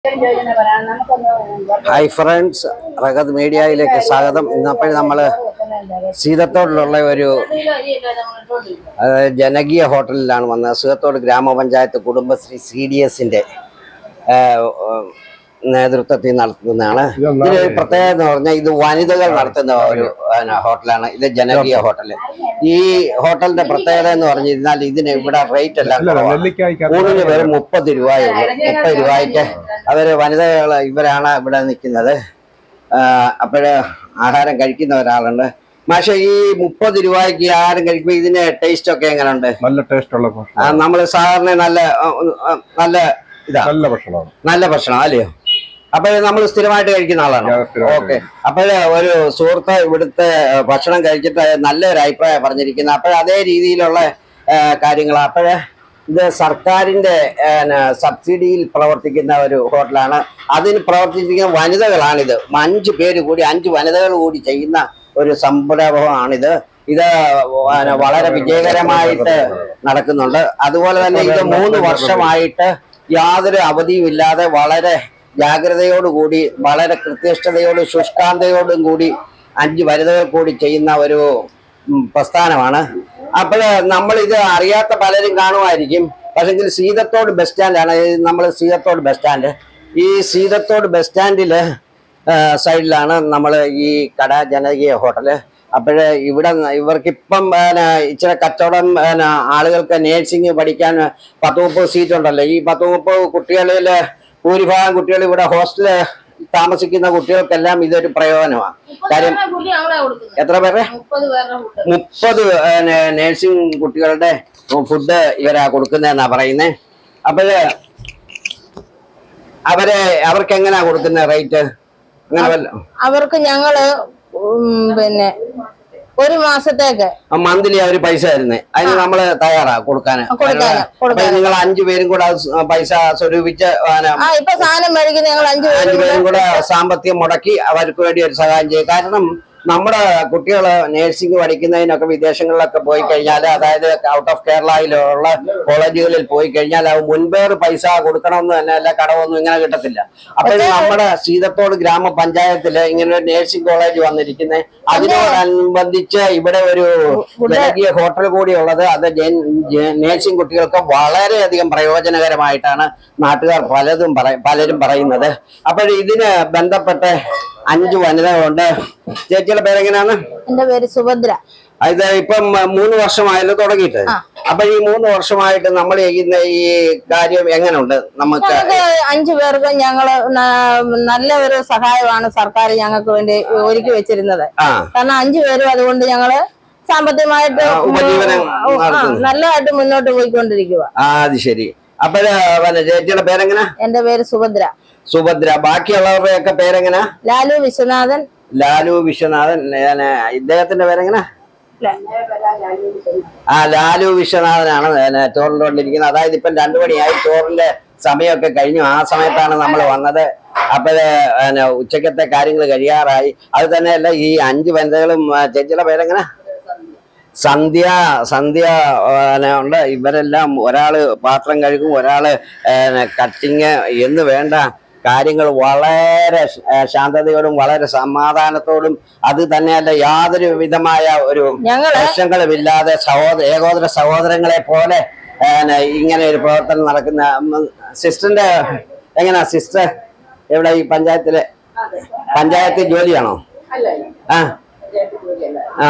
Hi friends റഗത് മീഡിയയിലേക്ക് സ്വാഗതം ഇന്നപ്പോൾ നമ്മൾ സീതത്തോടിലുള്ള ഒരു അതായത് ജനകീയ ഹോട്ടലിലാണ് വന്നത് സീതത്തോട് ഗ്രാമപഞ്ചായത്ത് കുടുംബശ്രീ സി ഡി എസിന്റെ നേതൃത്വത്തിൽ നടത്തുന്നതാണ് ഇതിന് ഒരു പ്രത്യേകത എന്ന് പറഞ്ഞാൽ ഇത് വനിതകൾ നടത്തുന്ന ഒരു പിന്നെ, ഹോട്ടലാണ് ഇത് ജനകീയ ഹോട്ടൽ ഈ ഹോട്ടലിന്റെ പ്രത്യേകത എന്ന് പറഞ്ഞിരുന്നാൽ ഇതിന് ഇവിടെ റേറ്റ് എല്ലാം കുറവാണ്. ഊണിന് വെറും മുപ്പത് രൂപയേ ഉള്ളൂ മുപ്പത് രൂപയ്ക്ക് അവര് വനിതകൾ ഇവരാണ് ഇവിടെ നിൽക്കുന്നത് അപ്പോഴ് ആഹാരം കഴിക്കുന്ന ഒരാളുണ്ട് പക്ഷെ ഈ മുപ്പത് രൂപയ്ക്ക് ഈ ആഹാരം കഴിക്കുമ്പോൾ ഇതിന്റെ ടേസ്റ്റ് ഒക്കെ എങ്ങനെയുണ്ട് നല്ല ടേസ്റ്റ് ഉള്ള ഭക്ഷണം നമ്മൾ സാധാരണ നല്ല ആ, ആ, നല്ല ഇതാ നല്ല ഭക്ഷണമാണ് നല്ല ഭക്ഷണം അല്ലയോ അപ്പൊ നമ്മൾ സ്ഥിരമായിട്ട് കഴിക്കുന്ന ആളാണ് ഞാൻ സ്ഥിരമായിട്ട് ഓക്കെ അപ്പോഴ് ഒരു സുഹൃത്ത് ഇവിടുത്തെ ഏഹ്, ഭക്ഷണം കഴിച്ചിട്ട് നല്ലൊരു അഭിപ്രായം പറഞ്ഞിരിക്കുന്നത് അപ്പോഴ അതേ രീതിയിലുള്ള കാര്യങ്ങളാണ് അപ്പോഴ് ഇത് സർക്കാരിന്റെ ഏഹ്, സബ്സിഡിയിൽ പ്രവർത്തിക്കുന്ന ഒരു ഹോട്ടലാണ് അതിന് പ്രവർത്തിച്ചിരിക്കുന്ന വനിതകളാണിത് അഞ്ച് പേര് കൂടി അഞ്ച് വനിതകൾ കൂടി ചെയ്യുന്ന ഒരു സംരംഭമാണിത് ഇത് പിന്നെ വളരെ വിജയകരമായിട്ട് നടക്കുന്നുണ്ട് അതുപോലെ തന്നെ ഇത് മൂന്ന് വർഷമായിട്ട് യാതൊരു അവധിയും ഇല്ലാതെ വളരെ ജാഗ്രതയോടുകൂടി വളരെ കൃത്യനിഷ്ഠതയോടും ശുഷ്കാന്തയോടും കൂടി അഞ്ച് വനിതകൾ കൂടി ചെയ്യുന്ന ഒരു ഉം, പ്രസ്ഥാനമാണ് അപ്പോൾ നമ്മൾ ഇത് അറിയാത്ത പലരും കാണുമായിരിക്കും പക്ഷെങ്കിൽ സീതത്തോട് ബസ് സ്റ്റാൻഡാണ് നമ്മൾ സീതത്തോട് ബസ് സ്റ്റാൻഡ് ഈ സീതത്തോട് ബസ് സ്റ്റാൻഡിൽ സൈഡിലാണ് നമ്മൾ ഈ കട ജനകീയ ഹോട്ടല് അപ്പോഴ് ഇവിടെ ന- ഇവർക്കിപ്പം പിന്നെ ഇച്ചിരി കച്ചവടം പിന്നെ ആളുകൾക്ക് നേഴ്സിംഗ് പഠിക്കാൻ പത്ത് മുപ്പത് സീറ്റ് ഉണ്ടല്ലോ ഈ പത്ത് മുപ്പത് കുട്ടികളിൽ ഭൂരിഭാഗം കുട്ടികൾ ഇവിടെ ഹോസ്റ്റലിൽ താമസിക്കുന്ന കുട്ടികൾക്കെല്ലാം ഇതൊരു പ്രയോജനമാണ് കാര്യം എത്ര പേരെ മുപ്പത് പേരുടെ ഫുഡ് മുപ്പത് നേഴ്സിംഗ് കുട്ടികളുടെ ഫുഡ് ഇവരാ കൊടുക്കുന്നതെന്നാ പറയുന്നത് അപ്പോഴ് അവരെ അവർക്ക് എങ്ങനെയാ കൊടുക്കുന്ന റേറ്റ് അങ്ങനെ വല്ല അവർക്ക് ഞങ്ങള് ഉം, പിന്നെ ഒരു മാസത്തേക്ക് മന്ത്ലി അവര് പൈസ തരുന്നേ അതിന് നമ്മള് തയ്യാറാ കൊടുക്കാന് കൊടുക്കാന്, അപ്പൊ നിങ്ങൾ അഞ്ചു പേരും കൂടെ അത് സ് പൈസ സ്വരൂപിച്ച് പിന്നെ ആ ഇപ്പൊ സാധനം മേടിക്കുന്ന ഞങ്ങൾ അഞ്ചു അഞ്ചു പേരും പേരും കൂടെ സാമ്പത്തികം മുടക്കി അവർക്ക് വേണ്ടി ഒരു സഹായം ചെയ്യും കാരണം നമ്മുടെ കുട്ടികൾ നേഴ്സിംഗ് പഠിക്കുന്നതിനൊക്കെ വിദേശങ്ങളിലൊക്കെ പോയി കഴിഞ്ഞാൽ അതായത് ഔട്ട് ഓഫ് കേരളയിലുള്ള കോളേജുകളിൽ പോയി കഴിഞ്ഞാൽ അത് മുൻപേർ പൈസ കൊടുക്കണമെന്ന് തന്നെ അല്ല കടമൊന്നും ഇങ്ങനെ കിട്ടത്തില്ല അപ്പോൾ നമ്മുടെ സീതത്തോട് ഗ്രാമപഞ്ചായത്തില് ഇങ്ങനെ ഒരു നേഴ്സിംഗ് കോളേജ് വന്നിരിക്കുന്നത് അതിനോടനുബന്ധിച്ച് ഇവിടെ ഒരു ജനകീയ ഹോട്ടൽ കൂടി ഉള്ളത് അത് ജൻ- ജ- നേഴ്സിംഗ് കുട്ടികൾക്ക് വളരെയധികം പ്രയോജനകരമായിട്ടാണ് നാട്ടുകാർ പലതും പറ പലരും പറയുന്നത് അപ്പോൾ ഇതിന് ബന്ധപ്പെട്ട് അഞ്ച് വനിതകളുണ്ട് ചേച്ചിയുടെ പേരെങ്ങനെയാണ് എന്റെ പേര് സുഭദ്ര ഇത് ഇപ്പം മൂന്ന് വർഷമായല്ലോ തുടങ്ങിയിട്ട് അപ്പൊ ഈ മൂന്ന് വർഷമായിട്ട് നമ്മൾ ചെയ്യുന്ന ഈ കാര്യം എങ്ങനെയുണ്ട് നമുക്ക് ഞങ്ങൾക്ക് അഞ്ചു പേർക്ക് ഞങ്ങള് ന- നല്ല ഒരു സഹായമാണ് സർക്കാർ ഞങ്ങൾക്ക് വേണ്ടി ഒരുക്കി വെച്ചിരുന്നത് ആ കാരണം അഞ്ചു പേരും അതുകൊണ്ട് ഞങ്ങള് സാമ്പത്തികമായിട്ട് ആ, ഉപജീവനം ആ, നടത്തുന്നു. നല്ലതായിട്ട് മുന്നോട്ട് പോയിക്കൊണ്ടിരിക്കുക ആ അത് ശരി അപ്പോഴ് പിന്നെ ചേച്ചിയുടെ പേരെങ്ങനെ എന്റെ പേര് സുഭദ്ര സുഭദ്ര ബാക്കിയുള്ളവരുടെയൊക്കെ പേരെങ്ങനെ ലാലു വിശ്വനാഥൻ ലാലു വിശ്വനാഥൻ ഞാന് ഇദ്ദേഹത്തിന്റെ പേരെങ്ങനെ ആ ലാലു വിശ്വനാഥനാണ് പിന്നെ ചോറിലുകൊണ്ടിരിക്കുന്നത് അതായത് ഇപ്പം രണ്ടു മണിയായി ചോറിന്റെ സമയമൊക്കെ കഴിഞ്ഞു ആ സമയത്താണ് നമ്മൾ വന്നത് അപ്പോഴ് പിന്നെ ഉച്ചക്കത്തെ കാര്യങ്ങൾ കഴിയാറായി അത് തന്നെയല്ല ഈ അഞ്ച് വനിതകളും ആ, ചേച്ചിയുടെ പേരെങ്ങനെ സന്ധ്യ സന്ധ്യ പിന്നെ ഉണ്ട് ഇവരെല്ലാം ഒരാള് പാത്രം കഴുകും ഒരാള് കട്ടിങ് എന്ന് വേണ്ട കാര്യങ്ങൾ വളരെ ശ- ഏ, ശാന്തതയോടും വളരെ സമാധാനത്തോടും അത് തന്നെയല്ല യാതൊരു വിധമായ ഒരു ഞങ്ങള് പ്രശ്നങ്ങളുമില്ലാതെ സഹോദര ഏകോദര സഹോദരങ്ങളെ പോലെ ഏ, ഇങ്ങനെ ഒരു പ്രവർത്തനം നടക്കുന്ന സിസ്റ്ററിന്റെ എങ്ങനെയാ സിസ്റ്റർ എവിടെ ഈ പഞ്ചായത്തിലെ പഞ്ചായത്ത് ജോലിയാണോ ആ ആ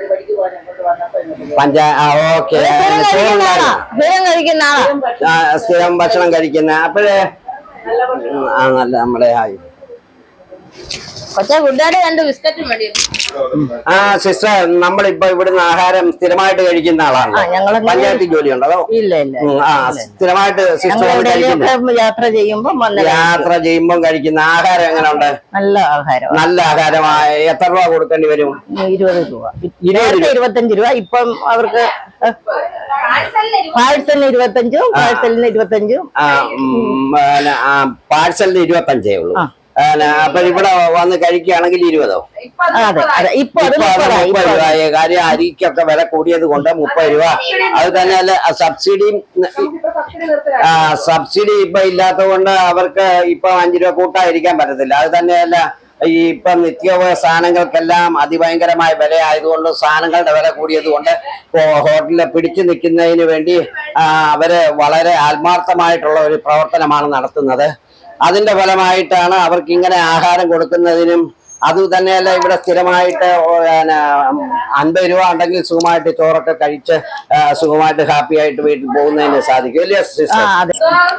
പഞ്ചായ ആ ഓക്കെ സ്ഥിരം കഴിക്കുന്ന ആളാ സ്ഥിരം കഴിക്കുന്ന ആളാ സ്ഥിരം ഭക്ഷണം കഴിക്കുന്ന അപ്പോഴേ ഉം, ആ നല്ല നമ്മളെ ആയി കൊച്ചെ ഗുഡായിട്ട് രണ്ട് ബിസ്ക്കറ്റും വേണ്ടി ആ സിസ്റ്റർ നമ്മളിപ്പോ ഇവിടുന്ന് ആഹാരം സ്ഥിരമായിട്ട് കഴിക്കുന്ന ആളാണ് ആ, ഞങ്ങള് പഞ്ചായത്ത് ജോലിയുണ്ടോ അതോ ഇല്ല ഇല്ല ഉം, ആ സ്ഥിരമായിട്ട് ഞങ്ങൾ സിസ്റ്റർ കഴിക്കുന്ന എവിടെയെങ്കിലും യാത്ര ചെയ്യുമ്പോ വന്ന് യാത്ര ചെയ്യുമ്പോൾ കഴിക്കുന്ന ആഹാരം എങ്ങനെയുണ്ട് നല്ല ആഹാരം നല്ല ആഹാരമായ എത്ര രൂപ കൊടുക്കേണ്ടി വരും ഇരുപത് രൂപ ഇരുപത് നേരത്തെ ഇരുപത്തഞ്ച് രൂപ ഇപ്പം അവർക്ക് പാഴ്സലിന് ഇരുപത്തഞ്ചും പാഴ്സലിന് ഇരുപത്തഞ്ചും ആ, ഉം, പിന്നെ, ആ, പാഴ്സലിന് ഇരുപത്തഞ്ചേ ഉള്ളൂ ആ. ആ, അപ്പൊ ഇവിടെ വന്ന് കഴിക്കുകയാണെങ്കിൽ ഇരുപതോ അതെ അതെ ഇപ്പൊ അത് ഇപ്പൊ അത് മുപ്പതായി മുപ്പത് രൂപ കാര്യം അരിക്കൊക്കെ വില കൂടിയത് കൊണ്ട് മുപ്പത് രൂപ അത് തന്നെയല്ല സബ്സിഡിയും ആ സബ്സിഡി ഇപ്പൊ ഇല്ലാത്തത് കൊണ്ട് അവർക്ക് ഇപ്പൊ അഞ്ചു രൂപ കൂട്ടായിരിക്കാൻ പറ്റത്തില്ല അത് തന്നെയല്ല ഈ ഇപ്പം നിത്യോപയോഗ സാധനങ്ങൾക്കെല്ലാം അതിഭയങ്കരമായ വില ആയതുകൊണ്ട് സാധനങ്ങളുടെ വില കൂടിയത് കൊണ്ട് ഹോട്ടലിൽ പിടിച്ചു നിൽക്കുന്നതിന് വേണ്ടി ആ, അവര് വളരെ ആത്മാർത്ഥമായിട്ടുള്ള ഒരു പ്രവർത്തനമാണ് നടത്തുന്നത് അതിന്റെ ഫലമായിട്ടാണ് അവർക്ക് ഇങ്ങനെ ആഹാരം കൊടുക്കുന്നതിനും അത് തന്നെയല്ല ഇവിടെ സ്ഥിരമായിട്ട് ഓ, പിന്നെ, അൻപത് രൂപ ഉണ്ടെങ്കിൽ സുഖമായിട്ട് ചോറൊക്കെ കഴിച്ച് ആ, സുഖമായിട്ട് ഹാപ്പി ആയിട്ട് വീട്ടിൽ പോകുന്നതിന് സാധിക്കും അല്ലേ ആ സിസ്റ്റർ അതെ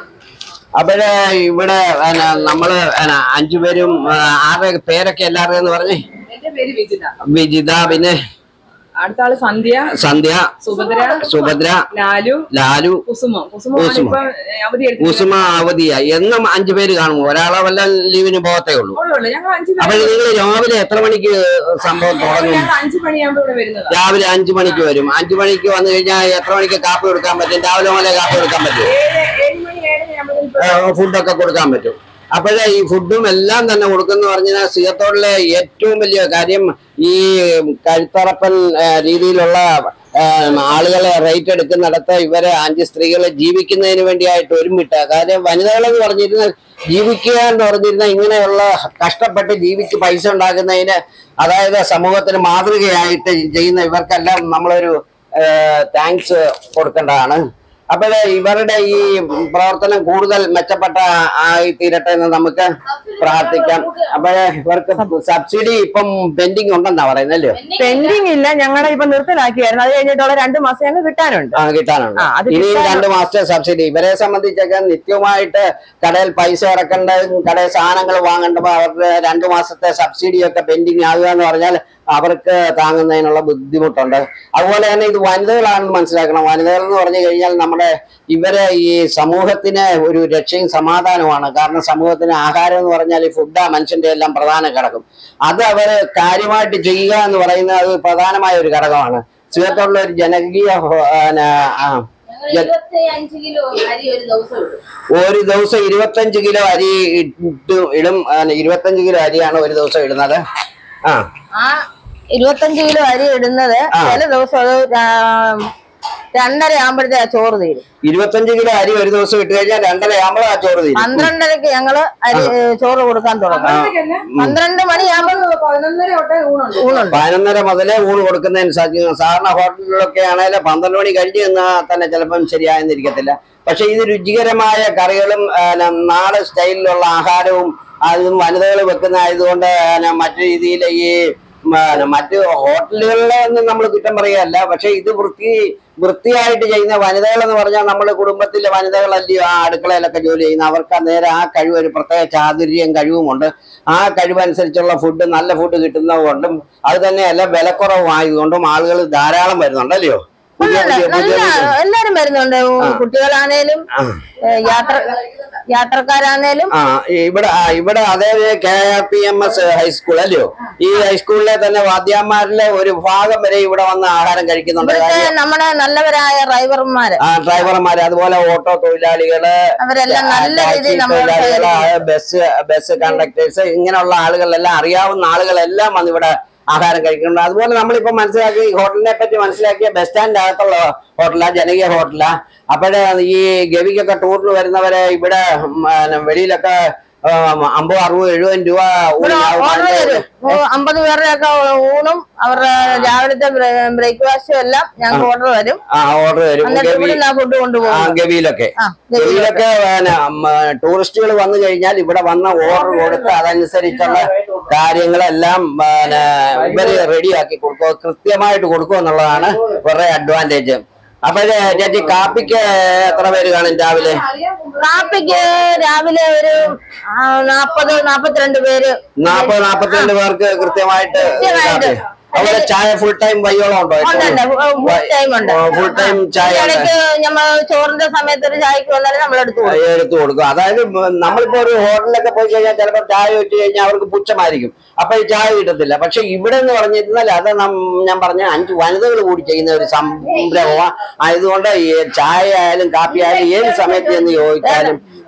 അപ്പോഴേ ഇവിടെ പിന്നെ, നമ്മള് പിന്നെ അഞ്ചുപേരും ആ, ആരുടെ പേരൊക്കെ എല്ലാവരുടെയും എന്ന് പറഞ്ഞേ എന്റെ പേര് വിജിത വിജിത പിന്നെ അടുത്ത ആള് സന്ധ്യ സന്ധ്യ സുഭദ്ര സുഭദ്ര ലാലു ലാലു കുസുമ കുസുമാണ് കുസുമ. ഇപ്പൊ അവധി എടുത്തിരിക്കുന്നത്. കുസുമ അവധിയ എന്നും അഞ്ചു പേര് കാണും ഒരാളെ വല്ല ലീവിന് പോകത്തേ ഉള്ളൂ ഉള്ളൂ, ഉള്ളൂ. ഞങ്ങൾ അഞ്ചു അപ്പോൾ നിങ്ങൾ രാവിലെ എത്ര മണിക്ക് സംഭവം തുടങ്ങും ഞങ്ങൾ അഞ്ചു മണിയാകുമ്പോ ഇവിടെ വരുന്നത് രാവിലെ അഞ്ചു മണിക്ക് വരും അഞ്ചു മണിക്ക് വന്നു കഴിഞ്ഞാൽ എത്ര മണിക്ക് കാപ്പി കൊടുക്കാൻ പറ്റും രാവിലെ മുതലേ കാപ്പി കൊടുക്കാൻ പറ്റും ഏഴ് ഏഴ് മണി ഏഴര ആകുമ്പോഴേക്കും ഫുഡൊക്കെ കൊടുക്കാൻ പറ്റും അപ്പോഴേ ഈ ഫുഡും എല്ലാം തന്നെ കൊടുക്കുന്ന പറഞ്ഞാൽ സിയത്തോടിലെ ഏറ്റവും വലിയ കാര്യം ഈ കഴുത്തറപ്പൻ ആ, രീതിയിലുള്ള ആ, ആളുകളെ റേറ്റ് എടുക്കുന്നിടത്ത് ഇവരെ അഞ്ച് സ്ത്രീകളെ ജീവിക്കുന്നതിന് വേണ്ടിയായിട്ട് ഒരുമിട്ട കാര്യം വനിതകളെന്ന് പറഞ്ഞിരുന്നാൽ ജീവിക്കുക എന്ന് പറഞ്ഞിരുന്ന ഇങ്ങനെയുള്ള കഷ്ടപ്പെട്ട് ജീവിച്ച് പൈസ ഉണ്ടാക്കുന്നതിന് അതായത് സമൂഹത്തിന് മാതൃകയായിട്ട് ചെയ്യുന്ന ഇവർക്കെല്ലാം നമ്മളൊരു താങ്ക്സ് കൊടുക്കേണ്ടതാണ് അപ്പോഴേ ഇവരുടെ ഈ പ്രവർത്തനം കൂടുതൽ മെച്ചപ്പെട്ട ആയി തീരട്ടെ എന്ന് നമുക്ക് പ്രാർത്ഥിക്കാം അപ്പോഴേ ഇവർക്ക് സബ്സിഡി ഇപ്പം പെൻഡിങ് ഉണ്ടെന്നാ പറയുന്നല്ലോ പെൻഡിങ് ഇല്ല ഞങ്ങളുടെ ഇപ്പൊ നിർത്തലാക്കിയായിരുന്നു അത് കഴിഞ്ഞിട്ടുള്ള രണ്ടു മാസം ഞങ്ങൾ കിട്ടാനുണ്ട് ആ കിട്ടാനുണ്ട് ആ, അത് ഇനിയും കിട്ടാൻ- രണ്ട് മാസത്തെ സബ്സിഡി ഇവരെ സംബന്ധിച്ചൊക്കെ നിത്യമായിട്ട് കടയിൽ പൈസ ഇറക്കേണ്ടതും കടയിൽ സാധനങ്ങൾ വാങ്ങേണ്ടപ്പോൾ അവരുടെ രണ്ടു മാസത്തെ സബ്സിഡി ഒക്കെ പെൻഡിങ് ആകുക എന്ന് പറഞ്ഞാൽ അവർക്ക് താങ്ങുന്നതിനുള്ള ബുദ്ധിമുട്ടുണ്ട് അതുപോലെ തന്നെ ഇത് വനിതകളാണെന്ന് മനസ്സിലാക്കണം വനിതകൾ എന്ന് പറഞ്ഞു കഴിഞ്ഞാൽ നമ്മുടെ ഇവരെ ഈ സമൂഹത്തിന് ഒരു രക്ഷയും സമാധാനവുമാണ് കാരണം സമൂഹത്തിന് ആഹാരം എന്ന് പറഞ്ഞാൽ ഈ ഫുഡാ മനുഷ്യന്റെ എല്ലാം പ്രധാന ഘടകം അത് അവര് കാര്യമായിട്ട് ചെയ്യുക എന്ന് പറയുന്നത് അത് പ്രധാനമായ ഒരു ഘടകമാണ് ചുവത്തുള്ള ഒരു ജനകീയ ഹോ- പിന്നെ, ആ, ജ- അഞ്ച് കിലോ അരി ഒരു ദിവസം ഇടും ഒരു ദിവസം ഇരുപത്തഞ്ച് കിലോ അരി ഇട്ട് ഇടും ആ, ഇരുപത്തഞ്ച് കിലോ അരിയാണ് ഒരു ദിവസം ഇടുന്നത് ആ ആ ഇരുപത്തഞ്ച് കിലോ അരി ഇടുന്നത് ആ. ചില ദിവസം അത് രാ- രണ്ടര ആകുമ്പോഴത്തെ ആ ചോറ് തീരും ഇരുപത്തഞ്ച് കിലോ അരി ഒരു ദിവസം ഇട്ട് കഴിഞ്ഞാൽ രണ്ടര ആകുമ്പോൾ ആ ചോറ് തീരും പന്ത്രണ്ടരക്ക് ഞങ്ങള് അരി ഏ, ചോറ് കൊടുക്കാൻ തുടങ്ങും പന്ത്രണ്ടരക്കല്ല, പന്ത്രണ്ട് മണിയാകുമ്പോൾ ഒരു പതിനൊന്നര തൊട്ടേ ഊണുണ്ട് ഊണുണ്ട് പതിനൊന്നര മുതലേ ഊണ് കൊടുക്കുന്നതിന് സാധിക്കും സാധാരണ ഹോട്ടലിലൊക്കെ ആണെങ്കിൽ പന്ത്രണ്ട് മണി കഴിഞ്ഞ് നിന്നാൽ തന്നെ ചിലപ്പം ശരിയായെന്നിരിക്കത്തില്ല പക്ഷെ ഇത് രുചികരമായ കറികളും ആ, ന- നാടൻ സ്റ്റൈലിലുള്ള ആഹാരവും അതും വനിതകൾ വെക്കുന്ന ആയതുകൊണ്ട് ആ, മറ്റു രീതിയിൽ ഈ മ, മറ്റ് ഹോട്ടലുകളിലെ ഒന്നും നമ്മൾ കുറ്റം പറയുകയല്ല പക്ഷെ ഇത് വൃത്തി വൃത്തിയായിട്ട് ചെയ്യുന്ന വനിതകൾ എന്ന് പറഞ്ഞാൽ നമ്മുടെ കുടുംബത്തിലെ വനിതകളല്ലയോ ആ അടുക്കളയിലൊക്കെ ജോലി ചെയ്യുന്ന അവർക്ക് നേരെ ആ കഴിവ് ഒരു പ്രത്യേക ചാതുര്യം കഴിവുമുണ്ട് ആ കഴിവനുസരിച്ചുള്ള ഫുഡ് നല്ല ഫുഡ് കിട്ടുന്നതുകൊണ്ടും അത് തന്നെയല്ല വിലക്കുറവായതുകൊണ്ടും ആളുകൾ ധാരാളം വരുന്നുണ്ടല്ലയോ പുതിയ പുതിയ പുതിയ നല്ല എല്ലാരും വരുന്നുണ്ട് കുട്ടികളാണേലും ആ. ഏ, യാത്ര യാത്രക്കാരാണേലും ആ ഇവിടെ ആ, ഇവിടെ അതേ K R P M S high school അല്ലയോ ഈ ഹൈസ്കൂളിലെ തന്നെ വാദ്യാന്മാരിലെ ഒരു ഭാഗം വരെ ഇവിടെ വന്ന് ആഹാരം കഴിക്കുന്നുണ്ട് ഇവിടുത്തെ നമ്മുടെ നല്ലവരായ ഡ്രൈവർമാര് ആ ഡ്രൈവർമാര് അതുപോലെ ഓട്ടോ തൊഴിലാളികള് അവരെല്ലാം നല്ല ടാക്സി രീതിയിൽ നമ്മളോട് തൊഴിലാളികള് സഹകരിക്കും. ബസ് ബസ് കണ്ടക്ടേഴ്സ് ഇങ്ങനെയുള്ള ആളുകളെല്ലാം അറിയാവുന്ന ആളുകളെല്ലാം വന്ന് ഇവിടെ ആഹാരം കഴിക്കുന്നുണ്ട് അതുപോലെ നമ്മളിപ്പോ മനസ്സിലാക്കി ഈ ഹോട്ടലിനെ പറ്റി മനസ്സിലാക്കിയ ബസ് സ്റ്റാൻഡ് അകത്തുള്ള ഹോട്ടലാ ജനകീയ ഹോട്ടലാ അപ്പോഴേ ഈ ഗവിക്കൊക്കെ ടൂറിന് വരുന്നവരെ ഇവിടെ ഉം, പിന്നെ വെളിയിലൊക്കെ ഉം, അമ്പത് അറുപത് എഴുപത് രൂപ ഇവിടെ ഊണിനാവും. ഓർഡർ തരും ഓ, അമ്പത് പേരുടെ ഒക്കെ ഊണും അവരുടെ രാവിലത്തെ ബ്രേക്ക്ഫാസ്റ്റും എല്ലാം ഞങ്ങൾക്ക് ഓർഡർ തരും ആ ഓർഡർ തരും എന്നിട്ട് ഗവി ഇവിടെ ഫുഡ് ആ കൊണ്ടുപോകും ഗവിയിലൊക്കെ ആ ഗവിയിലൊക്കെ. ഗവിയിലൊക്കെ പിന്നെ ടൂറിസ്റ്റുകൾ വന്നു കഴിഞ്ഞാൽ ഇവിടെ വന്ന ഓർഡർ കൊടുത്ത് അതനുസരിച്ചുള്ള കാര്യങ്ങളെല്ലാം പിന്നെ ഇവര് റെഡിയാക്കി കൊടുക്കുക കൃത്യമായിട്ട് കൊടുക്കുക എന്നുള്ളതാണ് കുറെ അഡ്വാൻറ്റേജ് അപ്പോഴേ ചേച്ചി കാപ്പിക്ക് എത്ര പേര് കാണും രാവിലെ കാപ്പിക്ക് രാവിലെ ഒരു ആ, നാപ്പത് നാപ്പത്തിരണ്ട് പേര് നാപ്പത് നാപ്പത്തിരണ്ട് പേർക്ക് കൃത്യമായിട്ട് കൃത്യമായിട്ട്. കാപ്പി. അതുപോലെ ചായ ഫുൾ ടൈം വയ്യോളം ഉണ്ടോ ഉണ്ട് ഫുൾ ടൈം ഉണ്ട് ഫുൾ ടൈം ചായ ഉണ്ട്. ഇടയ്ക്ക് നമ്മൾ ചോറിന്റെ സമയത്ത് ഒരു ചായക്ക് വന്നാലും നമ്മൾ എടുത്തു കൊടുക്കും എടുത്തു കൊടുക്കും അതായത് മ- നമ്മളിപ്പോ ഒരു ഹോട്ടലിലൊക്കെ പോയി കഴിഞ്ഞാൽ ചിലപ്പോൾ ചായ വെച്ച് കഴിഞ്ഞാൽ അവർക്ക് പുച്ഛമായിരിക്കും അപ്പൊ ഈ ചായ കിട്ടത്തില്ല പക്ഷെ ഇവിടെ എന്ന് പറഞ്ഞിരുന്നാൽ അത് നം- ഞാൻ പറഞ്ഞ അഞ്ച് വനിതകൾ കൂടി ചെയ്യുന്ന ഒരു സംരംഭമാണ് ആയതുകൊണ്ട് ഈ ചായ ആയാലും കാപ്പി ആയാലും ഏത് സമയത്ത് എന്ന് ചോദിച്ചാലും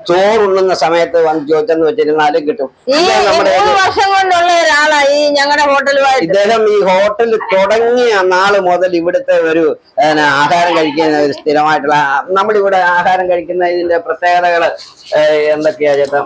ചോറുണ്ണുന്ന സമയത്ത് വന്ന് ചോദിച്ചെന്ന് വെച്ചിരുന്നാലും കിട്ടും ഈ ഇത് ഈ നമ്മുടെ മൂന്ന് വർഷം കൊണ്ടുള്ള ഒരാളാ ഈ ഞങ്ങളുടെ ഹോട്ടലുമായിട്ട് ഇദ്ദേഹം ഈ ഹോട്ടൽ തുടങ്ങിയ നാള് മുതൽ ഇവിടുത്തെ ഒരു ഏന, ആഹാരം കഴിക്കുന്ന ഒരു സ്ഥിരമായിട്ടുള്ള നമ്മളിവിടെ ആഹാരം കഴിക്കുന്ന ഇതിന്റെ പ്രത്യേകതകള് ഏഹ്, എന്തൊക്കെയാ ചേട്ടാ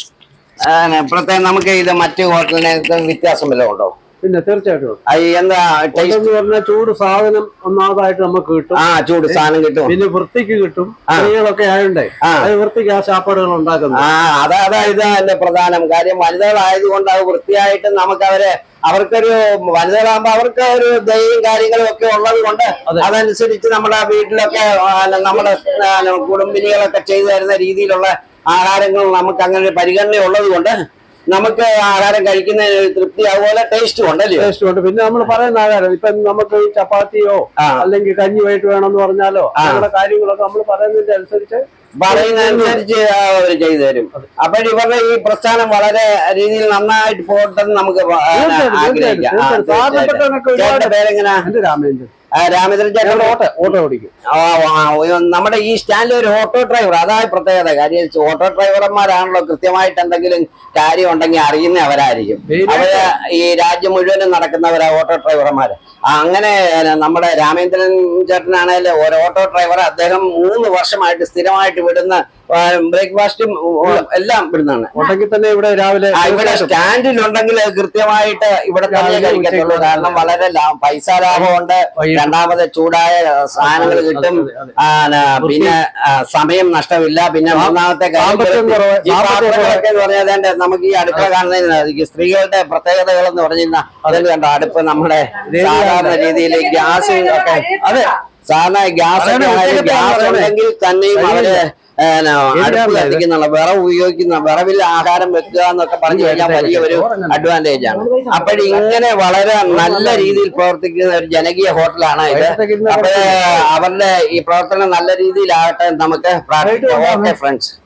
ഏന, പ്രത്യേകം നമുക്ക് ഇത് മറ്റു ഹോട്ടലിനെ വ്യത്യാസം വല്ലതും ഉണ്ടോ പിന്നെ തീർച്ചയായിട്ടും ഉണ്ട്. അത് എന്താ ടേസ്റ്റ് എന്ന് പറഞ്ഞാൽ ചൂട് സാധനം ഒന്നാമതായിട്ട് നമുക്ക് കിട്ടും ആ ചൂട് സാധനം കിട്ടും പിന്നെ വൃത്തിക്ക് കിട്ടും ആ. സ്ത്രീകളൊക്കെ ആയണ്ടേ ആ. അത് വൃത്തിക്ക് ആ ശാപ്പാടുകൾ ഉണ്ടാക്കുന്നത് ആ അതാ അതാ ഇത് അതിന്റെ പ്രധാനം കാര്യം വനിതകളായതുകൊണ്ട് അത് വൃത്തിയായിട്ട് നമുക്ക് അവരെ അവർക്കൊരു വനിതകളാകുമ്പോ അവർക്ക് ഒരു ദയും കാര്യങ്ങളും ഒക്കെ ഉള്ളത് കൊണ്ട് അതെ. അതനുസരിച്ച് നമ്മുടെ വീട്ടിലൊക്കെ ആ, നമ്മുടെ ആ, കുടുംബിനികളൊക്കെ ചെയ്തു തരുന്ന രീതിയിലുള്ള ആഹാരങ്ങൾ നമുക്ക് അങ്ങനെ ഒരു പരിഗണന ഉള്ളത് കൊണ്ട് നമുക്ക് ആഹാരം കഴിക്കുന്നതിന് ഒരു തൃപ്തി അതുപോലെ ടേസ്റ്റും ഉണ്ടല്ലോ ടേസ്റ്റ് ഉണ്ട് പിന്നെ നമ്മൾ പറയുന്ന ആഹാരം ഇപ്പൊ നമുക്ക് ഈ ചപ്പാത്തിയോ ആ അല്ലെങ്കിൽ കഞ്ഞി വൈകിട്ട് വേണമെന്ന് പറഞ്ഞാലോ ആ. അങ്ങനെയുള്ള കാര്യങ്ങളൊക്കെ നമ്മൾ പറയുന്നതിന്റെ അനുസരിച്ച് പറയുന്നതനുസരിച്ച് അവർ ചെയ്തു തരും അപ്പോൾ ഇവരുടെ ഈ പ്രസ്ഥാനം വളരെ രീതിയിൽ നന്നായിട്ട് പോട്ടെന്ന് നമുക്ക് ആ, തീർച്ചയായിട്ടും, ആഗ്രഹിക്കാം ആ, തീർച്ചയായിട്ടും. സാധാരണപ്പെട്ടവനൊക്കെ ഒരുപാട് ചേട്ടന്റെ പേരെങ്ങനാ എന്റെ രാമേന്ദ്രൻ ആ, രാമചന്ദ്രൻ ചേട്ടൻ ഓട്ടോ ഓട്ടോ ഓടിക്കും ആ, ആ, ആ, നമ്മുടെ ഈ സ്റ്റാൻഡിൽ ഒരു ഓട്ടോ ഡ്രൈവർ അതായത് പ്രത്യേകത കാര്യം ഓട്ടോ ഡ്രൈവർമാരാണല്ലോ കൃത്യമായിട്ട് എന്തെങ്കിലും കാര്യം ഉണ്ടെങ്കിൽ അറിയുന്ന അവരായിരിക്കും Main അവര് ഈ രാജ്യം മുഴുവനും നടക്കുന്നവരാ ഓട്ടോ ഡ്രൈവർമാര് ആ, അങ്ങനെ ഏ, നമ്മുടെ രാമേന്ദ്രൻ ചേട്ടനാണേൽ ഒരു ഓട്ടോ ഡ്രൈവർ അദ്ദേഹം മൂന്ന് വർഷമായിട്ട് സ്ഥിരമായിട്ട് വിടുന്ന ബ്രേക്ക്ഫാസ്റ്റും എല്ലാം വിടുന്നതാണ് ഉണ്ടെങ്കിൽ തന്നെ ഇവിടെ രാവിലെ ആ, ഇവിടെ സ്റ്റാൻഡിലുണ്ടെങ്കിൽ കൃത്യമായിട്ട് ഇവിടെ തന്നെ രാവിലെ കഴിക്കത്തുള്ളൂ ഉച്ചയ്ക്ക് കാരണം വളരെ ലാ- പൈസ ലാഭമുണ്ട് വൈകിട്ട് രണ്ടാമത് ചൂടായ സാധനങ്ങൾ കിട്ടും അതെ, അതെ. ആ, ന- പിന്നെ ആ, സമയം നഷ്ടമില്ല പിന്നെ സാ- മൂന്നാമത്തെ കാര്യം സാമ്പത്തികം കുറവ്, ഈ സാമ്പത്തികം പാത്രങ്ങളൊക്കെ എന്ന് പറഞ്ഞാൽ അതിന്റെ നമുക്ക് ഈ അടുക്കള കാണുന്നതിന് ഈ സ്ത്രീകളുടെ പ്രത്യേകതകൾ എന്ന് പറഞ്ഞാൽ അതിൽ കണ്ടോ അടുപ്പ് നമ്മുടെ സാധാരണ രീതിയിൽ ഗ്യാസ് ഒക്കെ അതെ സാധാരണ ഗ്യാസ് ഒക്കെ അതാണ് ആണെങ്കിലും ഉച്ചയ്ക്ക് ഗ്യാസ് പറയുന്നത്. ഉണ്ടെങ്കിൽ തന്നെയും അവര് ഏ, ന, അടുപ്പ് ശരിയാണ്. കത്തിക്കുന്നുള്ള വിറവ് ഉപയോഗിക്കുന്ന വിറവിൽ ആഹാരം വെക്കുക എന്നൊക്കെ പറഞ്ഞു കഴിഞ്ഞാൽ വലിയ ഒരു അഡ്വാൻറ്റേജ് ആണ് അപ്പോൾ ഇങ്ങനെ വളരെ നല്ല രീതിയിൽ പ്രവർത്തിക്കുന്ന ഒരു ജനകീയ ഹോട്ടലാണ് ഇത് വൈകിട്ടത്തേക്ക് ഇരുന്ന് അപ്പൊ അവരുടെ ഈ പ്രവർത്തനം നല്ല രീതിയിലാകട്ടെ എന്ന് നമുക്ക് പ്രാർത്ഥിക്കാം ഓക്കെ ഫ്രണ്ട്സ്